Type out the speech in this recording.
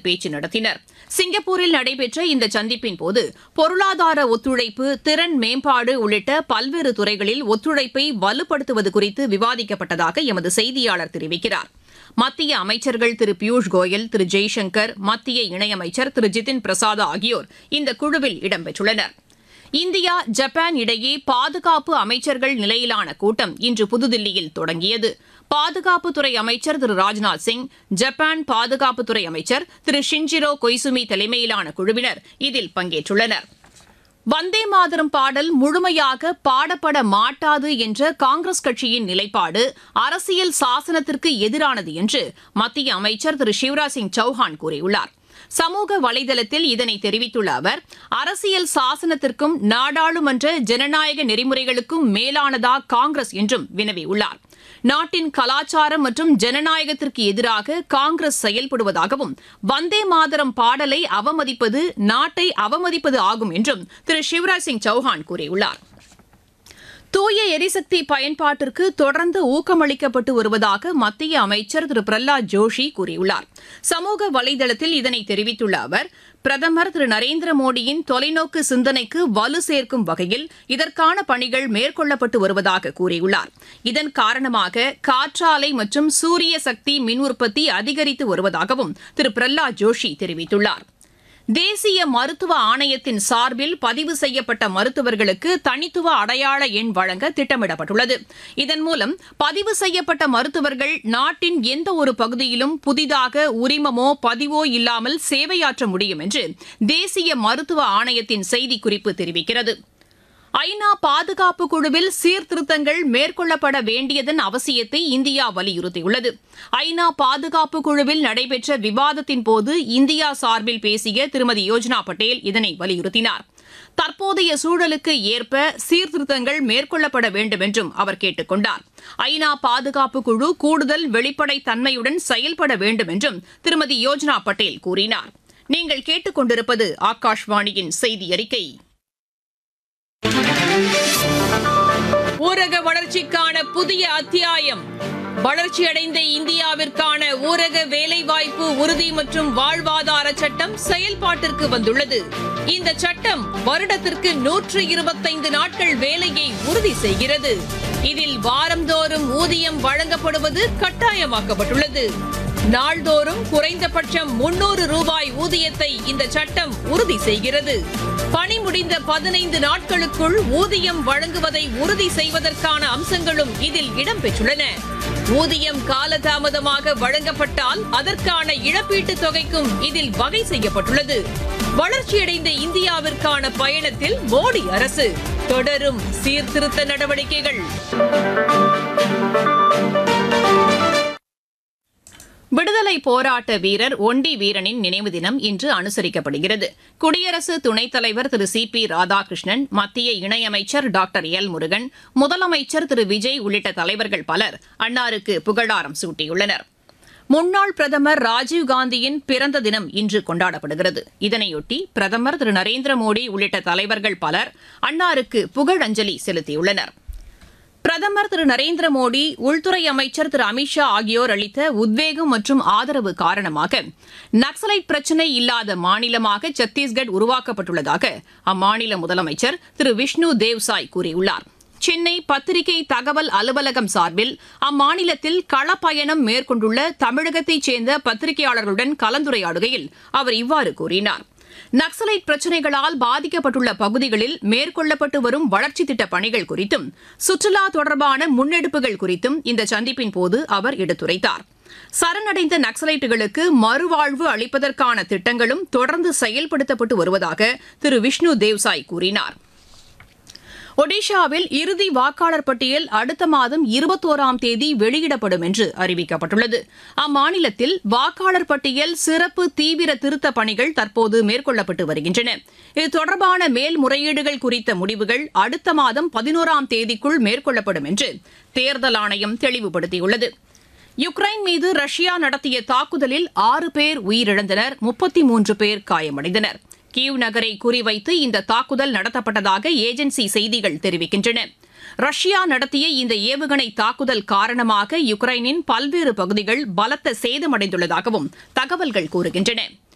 பேச்சு நடத்தினர் சிங்கப்பூரில் நடைபெற்ற இந்த சந்திப்பின் போது பொருளாதார ஒத்துழைப்பு திறன் மேம்பாடு உள்ளிட்ட பல்வேறு துறைகளில் ஒத்துழைப்பை வலுப்படுத்துவது குறித்து விவாதிக்கப்பட்டதாக எமது செய்தியாளர் தெரிவிக்கிறார் மத்திய அமைச்சர்கள் திரு பியூஷ் கோயல் திரு ஜெய்சங்கர் மத்திய இணையமைச்சர் திரு ஜிதின் பிரசாத் ஆகியோர் இந்த குழுவில் இடம்பெற்றுள்ளனர் இந்தியா ஜப்பான் இடையே பாதுகாப்பு அமைச்சர்கள் நிலையிலான கூட்டம் இன்று புதுதில்லியில் தொடங்கியது பாதுகாப்புத்துறை அமைச்சர் திரு ராஜ்நாத் சிங் ஜப்பான் பாதுகாப்புத்துறை அமைச்சர் திரு ஷின்ஜிரோ கொய்சுமி தலைமையிலான குழுவினர் இதில் பங்கேற்றுள்ளனர் வந்தே மாதரம் பாடல் முழுமையாக பாடப்பட மாட்டாது என்ற காங்கிரஸ் கட்சியின் நிலைப்பாடு அரசியல் சாசனத்திற்கு எதிரானது என்று மத்திய அமைச்சர் திரு சிவராஜ் சிங் சௌஹான் கூறியுள்ளார் சமூக வலைதளத்தில் இதனை தெரிவித்துள்ள அவர் அரசியல் சாசனத்திற்கும் நாடாளுமன்ற ஜனநாயக நெறிமுறைகளுக்கும் மேலானதா காங்கிரஸ் என்றும் வினவியுள்ளார் நாட்டின் கலாச்சாரம் மற்றும் ஜனநாயகத்திற்கு எதிராக காங்கிரஸ் செயல்படுவதாகவும் வந்தே மாதரம் பாடலை அவமதிப்பது நாட்டை அவமதிப்பது ஆகும் என்றும் திரு சிவராஜ் சிங் சௌஹான் கூறியுள்ளார் தூய எரிசக்தி பயன்பாட்டிற்கு தொடர்ந்து ஊக்கமளிக்கப்பட்டு வருவதாக மத்திய அமைச்சர் திரு பிரஹ்லாத் ஜோஷி கூறியுள்ளார் சமூக வலைதளத்தில் இதனை தெரிவித்துள்ள அவர் பிரதமர் திரு நரேந்திர மோடியின் தொலைநோக்கு சிந்தனைக்கு வலு சேர்க்கும் வகையில் இதற்கான பணிகள் மேற்கொள்ளப்பட்டு வருவதாக கூறியுள்ளார் இதன் காரணமாக காற்றாலை மற்றும் சூரிய சக்தி மின் உற்பத்தி அதிகரித்து வருவதாகவும் திரு பிரஹ்லாத் ஜோஷி தெரிவித்துள்ளார் தேசிய மருத்துவ ஆணையத்தின் சார்பில் பதிவு செய்யப்பட்ட மருத்துவர்களுக்கு தனித்துவ அடையாள எண் வழங்க திட்டமிடப்பட்டுள்ளது இதன் மூலம் பதிவு செய்யப்பட்ட மருத்துவர்கள் நாட்டின் எந்த ஒரு பகுதியிலும் புதிதாக உரிமமோ பதிவோ இல்லாமல் சேவையாற்ற முடியும் என்று தேசிய மருத்துவ ஆணையத்தின் செய்திக்குறிப்பு தெரிவிக்கிறது ஐநா பாதுகாப்பு குழுவில் சீர்திருத்தங்கள் மேற்கொள்ளப்பட வேண்டியதன் அவசியத்தை இந்தியா வலியுறுத்தியுள்ளது ஐநா பாதுகாப்பு குழுவில் நடைபெற்ற விவாதத்தின் போது இந்தியா சார்பில் பேசிய திருமதி யோஜனா பட்டேல் இதனை வலியுறுத்தினார் தற்போதைய சூழலுக்கு ஏற்ப சீர்திருத்தங்கள் மேற்கொள்ளப்பட வேண்டும் என்றும் அவர் கேட்டுக் கொண்டார் ஐநா பாதுகாப்பு குழு கூடுதல் வெளிப்படைத் தன்மையுடன் செயல்பட வேண்டும் என்றும் திருமதி யோஜனா பட்டேல் கூறினார் நீங்கள் கேட்டுக்கொண்டிருப்பது ஆகாஷ்வாணியின் செய்தி அறிக்கை ஊரக வளர்ச்சிக்கான புதிய அத்தியாயம் வளர்ச்சியடைந்த இந்தியாவிற்கான ஊரக வேலைவாய்ப்பு உறுதி மற்றும் வாழ்வாதார சட்டம் செயல்பாட்டிற்கு வந்துள்ளது இந்த சட்டம் வருடத்திற்கு நூற்று இருபத்தைந்து நாட்கள் வேலையை உறுதி செய்கிறது இதில் வாரந்தோறும் ஊதியம் வழங்கப்படுவது கட்டாயமாக்கப்பட்டுள்ளது நாள்தோறும் குறைந்தபட்சம் முன்னூறு ரூபாய் ஊதியத்தை இந்த சட்டம் உறுதி செய்கிறது பணி முடிந்த பதினைந்து நாட்களுக்குள் ஊதியம் வழங்குவதை உறுதி செய்வதற்கான அம்சங்களும் இதில் இடம்பெற்றுள்ளன ஊதியம் காலதாமதமாக வழங்கப்பட்டால் அதற்கான இழப்பீட்டுத் தொகைக்கும் இதில் வகை செய்யப்பட்டுள்ளது வளர்ச்சியடைந்த இந்தியாவிற்கான பயணத்தில் மோடி அரசு தொடரும் சீர்திருத்த நடவடிக்கைகள் விடுதலை போராட்ட வீரர் ஒண்டி வீரனின் நினைவு தினம் இன்று அனுசரிக்கப்படுகிறது குடியரசு துணைத் தலைவர் திரு சி பி ராதாகிருஷ்ணன் மத்திய இணையமைச்சர் டாக்டர் எல் முருகன் முதலமைச்சர் திரு விஜய் உள்ளிட்ட தலைவர்கள் பலர் அன்னாருக்கு புகழாரம் சூட்டியுள்ளனர் முன்னாள் பிரதமர் ராஜீவ்காந்தியின் பிறந்த தினம் இன்று கொண்டாடப்படுகிறது இதனையொட்டி பிரதமர் திரு நரேந்திர மோடி உள்ளிட்ட தலைவர்கள் பலர் அன்னாருக்கு புகழஞ்சலி செலுத்தியுள்ளனா் பிரதமர் திரு நரேந்திர மோடி உள்துறை அமைச்சர் திரு அமித்ஷா ஆகியோர் அளித்த உத்வேகம் மற்றும் ஆதரவு காரணமாக நக்சலைட் பிரச்சினை இல்லாத மாநிலமாக சத்தீஸ்கட் உருவாக்கப்பட்டுள்ளதாக அம்மாநில முதலமைச்சர் திரு விஷ்ணு தேவ்சாய் கூறியுள்ளார் சென்னை பத்திரிகை தகவல் அலுவலகம் சார்பில் அம்மாநிலத்தில் களப்பயணம் மேற்கொண்டுள்ள தமிழகத்தைச் சேர்ந்த பத்திரிகையாளர்களுடன் கலந்துரையாடுகையில் அவர் இவ்வாறு கூறினார் நக்சலைட் பிரச்சினைகளால் பாதிக்கப்பட்டுள்ள பகுதிகளில் மேற்கொள்ளப்பட்டு வரும் வளர்ச்சி திட்ட பணிகள் குறித்தும் சுற்றுலா தொடர்பான முன்னெடுப்புகள் குறித்தும் இந்த சந்திப்பின் போது அவர் எடுத்துரைத்தார் சரணடைந்த நக்சலைட்டுகளுக்கு மறுவாழ்வு அளிப்பதற்கான திட்டங்களும் தொடர்ந்து செயல்படுத்தப்பட்டு வருவதாக திரு விஷ்ணு தேவ்சாய் கூறினார் ஒடிஷாவில் இறுதி வாக்காளர் பட்டியல் அடுத்த மாதம் இருபத்தோராம் தேதி வெளியிடப்படும் என்று அறிவிக்கப்பட்டுள்ளது அம்மாநிலத்தில் வாக்காளர் பட்டியல் சிறப்பு தீவிர திருத்த பணிகள் தற்போது மேற்கொள்ளப்பட்டு வருகின்றன இது தொடர்பான மேல்முறையீடுகள் குறித்த முடிவுகள் அடுத்த மாதம் பதினோராம் தேதிக்குள் மேற்கொள்ளப்படும் என்று தேர்தல் ஆணையம் தெளிவுபடுத்தியுள்ளது யுக்ரைன் மீது ரஷ்யா நடத்திய தாக்குதலில் ஆறு பேர் உயிரிழந்தனர் முப்பத்தி மூன்று பேர் காயமடைந்தனர் கீவ் நகரை குறிவைத்து இந்த தாக்குதல் நடத்தப்பட்டதாக ஏஜென்சி செய்திகள் தெரிவிக்கின்றன ரஷ்யா நடத்திய இந்த ஏவுகணை தாக்குதல் காரணமாக யுக்ரைனின் பல்வேறு பகுதிகள் பலத்த சேதமடைந்துள்ளதாகவும் தகவல்கள் கூறுகின்றன